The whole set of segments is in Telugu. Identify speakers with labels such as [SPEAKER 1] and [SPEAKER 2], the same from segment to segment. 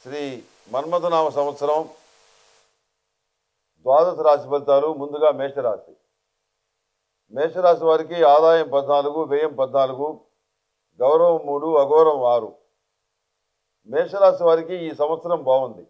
[SPEAKER 1] శ్రీ మన్మథనామ సంవత్సరం ద్వాదశ రాశి ఫలితాలు ముందుగా మేషరాశి మేషరాశి వారికి ఆదాయం పద్నాలుగు వ్యయం పద్నాలుగు గౌరవం మూడు అగౌరవం ఆరు మేషరాశి వారికి ఈ సంవత్సరం బాగుంది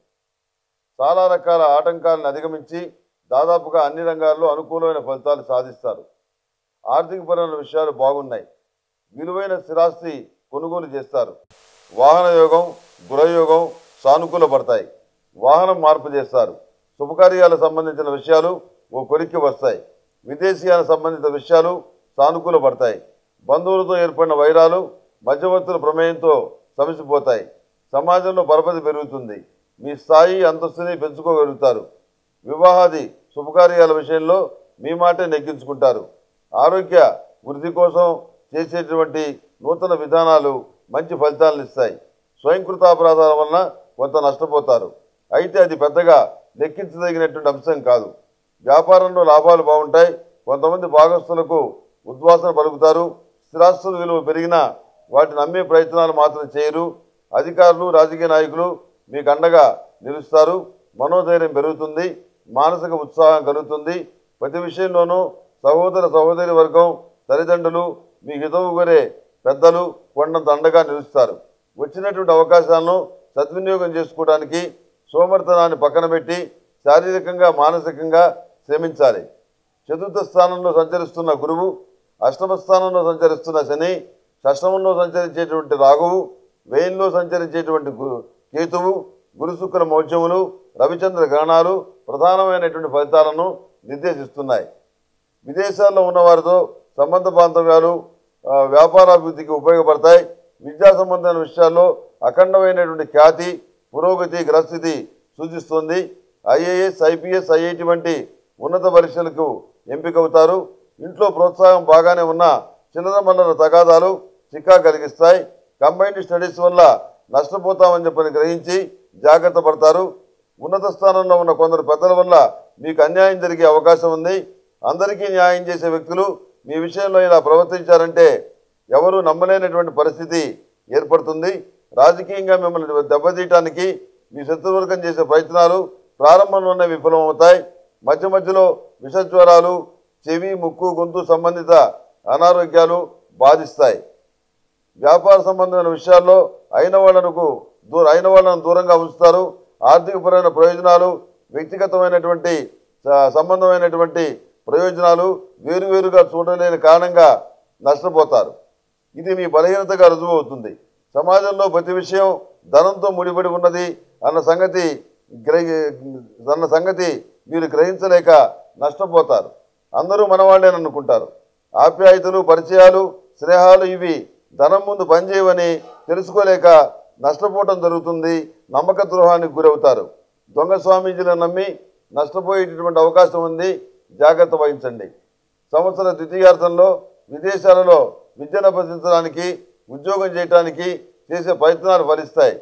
[SPEAKER 1] చాలా రకాల ఆటంకాలను అధిగమించి దాదాపుగా అన్ని రంగాల్లో అనుకూలమైన ఫలితాలు సాధిస్తారు ఆర్థికపరమైన విషయాలు బాగున్నాయి విలువైన స్థిరాస్తి కొనుగోలు చేస్తారు వాహన యోగం గృహయోగం సానుకూల పడతాయి వాహనం మార్పు చేస్తారు శుభకార్యాలకు సంబంధించిన విషయాలు ఓ కొలిక్కి వస్తాయి విదేశీయాలకు సంబంధిత విషయాలు సానుకూల పడతాయి బంధువులతో ఏర్పడిన వైరాలు మధ్యవర్తుల ప్రమేయంతో సమసిపోతాయి సమాజంలో పరపతి పెరుగుతుంది మీ స్థాయి అంతస్తుని పెంచుకోగలుగుతారు వివాహాది శుభకార్యాల విషయంలో మీ మాటే నెగ్గించుకుంటారు ఆరోగ్య వృద్ధి కోసం చేసేటువంటి నూతన విధానాలు మంచి ఫలితాలను ఇస్తాయి స్వయంకృతాపరాధాల వలన కొంత నష్టపోతారు అయితే అది పెద్దగా లెక్కించదగినటువంటి అంశం కాదు వ్యాపారంలో లాభాలు బాగుంటాయి కొంతమంది భాగస్తులకు ఉద్వాసన పలుకుతారు స్థిరాస్తుల విలువ పెరిగినా వాటిని అమ్మే ప్రయత్నాలు మాత్రం చేయరు అధికారులు రాజకీయ నాయకులు మీకు అండగా నిలుస్తారు మనోధైర్యం పెరుగుతుంది మానసిక ఉత్సాహం కలుగుతుంది ప్రతి విషయంలోనూ సహోదర సహోదరి వర్గం తల్లిదండ్రులు మీ హితవు కోరే పెద్దలు కొండంత అండగా నిలుస్తారు వచ్చినటువంటి అవకాశాలను సద్వినియోగం చేసుకోవడానికి సోమర్థనాన్ని పక్కన పెట్టి శారీరకంగా మానసికంగా శ్రమించాలి చతుర్థ స్థానంలో సంచరిస్తున్న గురువు అష్టమ స్థానంలో సంచరిస్తున్న శని షష్టమంలో సంచరించేటువంటి రాఘువు వ్యయంలో సంచరించేటువంటి గు- కేతువు గురుశుక్ర మౌఢ్యములు రవిచంద్ర గ్రహణాలు ప్రధానమైనటువంటి ఫలితాలను నిర్దేశిస్తున్నాయి విదేశాల్లో ఉన్నవారితో సంబంధ బాంధవ్యాలు ఆ, వ్యాపారాభివృద్ధికి ఉపయోగపడతాయి విద్యా సంబంధమైన విషయాల్లో అఖండమైనటువంటి ఖ్యాతి పురోగతి గ్రస్థితి సూచిస్తుంది ఐఏఎస్ ఐపీఎస్ ఐఐటి వంటి ఉన్నత పరీక్షలకు ఎంపికవుతారు ఇంట్లో ప్రోత్సాహం బాగానే ఉన్న చిల్లర మల్లర తగాదాలు చిక్కా కలిగిస్తాయి కంబైన్డ్ స్టడీస్ వల్ల నష్టపోతామని చెప్పని గ్రహించి జాగ్రత్త పడతారు ఉన్నత స్థానంలో ఉన్న కొందరు పెద్దల వల్ల మీకు అన్యాయం జరిగే అవకాశం ఉంది అందరికీ న్యాయం చేసే వ్యక్తులు మీ విషయంలో ఇలా ప్రవర్తించారంటే ఎవరు నమ్మలేనటువంటి పరిస్థితి ఏర్పడుతుంది రాజకీయంగా మిమ్మల్ని దెబ్బతీయటానికి మీ శత్రువర్గం చేసే ప్రయత్నాలు ప్రారంభంలోనే విఫలమవుతాయి మధ్య మధ్యలో విషజ్వరాలు చెవి ముక్కు గొంతు సంబంధిత అనారోగ్యాలు బాధిస్తాయి వ్యాపార సంబంధమైన విషయాల్లో అయిన వాళ్లకు దూర అయిన వాళ్ళను దూరంగా ఉంచుతారు ఆర్థికపరమైన ప్రయోజనాలు వ్యక్తిగతమైనటువంటి స- సంబంధమైనటువంటి ప్రయోజనాలు వేరువేరుగా చూడలేని కారణంగా నష్టపోతారు ఇది మీ బలహీనతగా రుజువు అవుతుంది సమాజంలో ప్రతి విషయం ధనంతో ముడిపడి ఉన్నది అన్న సంగతి గ్రహి అన్న సంగతి మీరు గ్రహించలేక నష్టపోతారు అందరూ మనవాళ్ళేననుకుంటారు అనుకుంటారు ఆప్యాయతలు పరిచయాలు స్నేహాలు ఇవి ధనం ముందు పనిచేయవని తెలుసుకోలేక నష్టపోవటం జరుగుతుంది నమ్మక ద్రోహానికి గురవుతారు దొంగ స్వామీజీలను నమ్మి నష్టపోయేటటువంటి అవకాశం ఉంది జాగ్రత్త వహించండి సంవత్సర ద్వితీయార్థంలో విదేశాలలో విద్యను అభ్యసించడానికి ఉద్యోగం చేయడానికి చేసే ప్రయత్నాలు ఫలిస్తాయి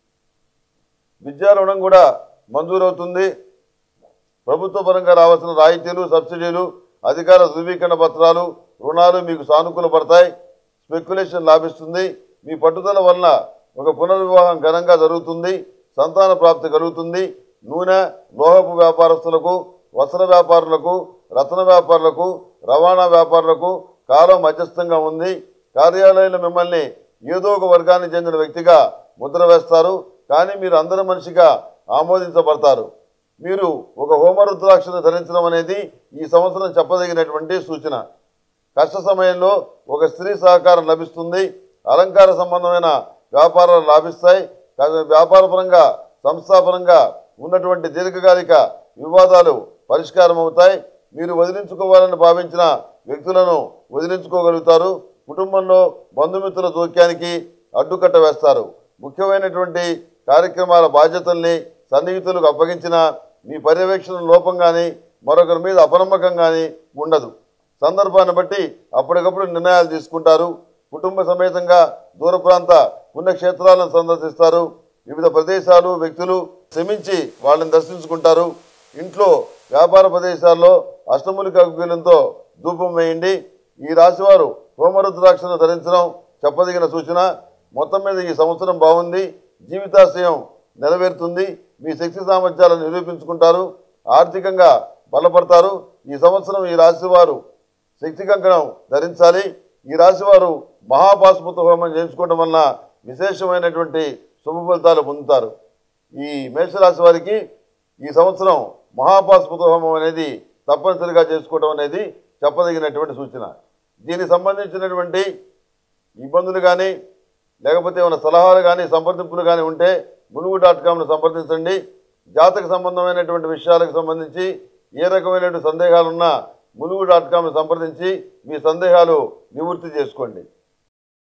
[SPEAKER 1] విద్యా రుణం కూడా మంజూరవుతుంది ప్రభుత్వ పరంగా రావాల్సిన రాయితీలు సబ్సిడీలు అధికార ధృవీకరణ పత్రాలు రుణాలు మీకు సానుకూల పడతాయి స్పెక్యులేషన్ లాభిస్తుంది మీ పట్టుదల వలన ఒక పునర్వివాహం ఘనంగా జరుగుతుంది సంతాన ప్రాప్తి కలుగుతుంది నూనె లోహపు వ్యాపారస్తులకు వస్త్ర వ్యాపారులకు రత్న వ్యాపారులకు రవాణా వ్యాపారులకు కాలం మధ్యస్థంగా ఉంది కార్యాలయంలో మిమ్మల్ని ఏదో ఒక వర్గానికి చెందిన వ్యక్తిగా ముద్ర వేస్తారు కానీ మీరు అందరి మనిషిగా ఆమోదించబడతారు మీరు ఒక హోమరుద్రాక్షను ధరించడం అనేది ఈ సంవత్సరం చెప్పదగినటువంటి సూచన కష్ట సమయంలో ఒక స్త్రీ సహకారం లభిస్తుంది అలంకార సంబంధమైన వ్యాపారాలు లాభిస్తాయి కానీ వ్యాపారపరంగా సంస్థాపరంగా ఉన్నటువంటి దీర్ఘకాలిక వివాదాలు పరిష్కారం అవుతాయి మీరు వదిలించుకోవాలని భావించిన వ్యక్తులను వదిలించుకోగలుగుతారు కుటుంబంలో బంధుమిత్రుల జోక్యానికి అడ్డుకట్ట వేస్తారు ముఖ్యమైనటువంటి కార్యక్రమాల బాధ్యతల్ని సన్నిహితులకు అప్పగించిన మీ పర్యవేక్షణ లోపం కానీ మరొకరి మీద అపనమ్మకం కానీ ఉండదు సందర్భాన్ని బట్టి అప్పటికప్పుడు నిర్ణయాలు తీసుకుంటారు కుటుంబ సమేతంగా దూర ప్రాంత పుణ్యక్షేత్రాలను సందర్శిస్తారు వివిధ ప్రదేశాలు వ్యక్తులు శ్రమించి వాళ్ళని దర్శించుకుంటారు ఇంట్లో వ్యాపార ప్రదేశాల్లో అష్టములిక గుగ్గిలంతో ధూపం వేయండి ఈ రాశివారు హోమరుద్రాక్షను ధరించడం చెప్పదగిన సూచన మొత్తం మీద ఈ సంవత్సరం బాగుంది జీవితాశయం నెరవేరుతుంది మీ శక్తి సామర్థ్యాలను నిరూపించుకుంటారు ఆర్థికంగా బలపడతారు ఈ సంవత్సరం ఈ రాశి వారు శక్తి కంకణం ధరించాలి ఈ రాశి వారు మహాపాశుపత హోమం చేయించుకోవడం వలన విశేషమైనటువంటి శుభ ఫలితాలు పొందుతారు ఈ మేషరాశి వారికి ఈ సంవత్సరం మహాపాశుపత హోమం అనేది తప్పనిసరిగా చేసుకోవడం అనేది చెప్పదగినటువంటి సూచన దీనికి సంబంధించినటువంటి ఇబ్బందులు కానీ లేకపోతే ఏమైనా సలహాలు కానీ సంప్రదింపులు కానీ ఉంటే ములుగు డాట్ కామ్ను సంప్రదించండి జాతక సంబంధమైనటువంటి విషయాలకు సంబంధించి ఏ రకమైనటువంటి సందేహాలున్నా ములుగు డాట్ కామ్ను సంప్రదించి మీ సందేహాలు నివృత్తి చేసుకోండి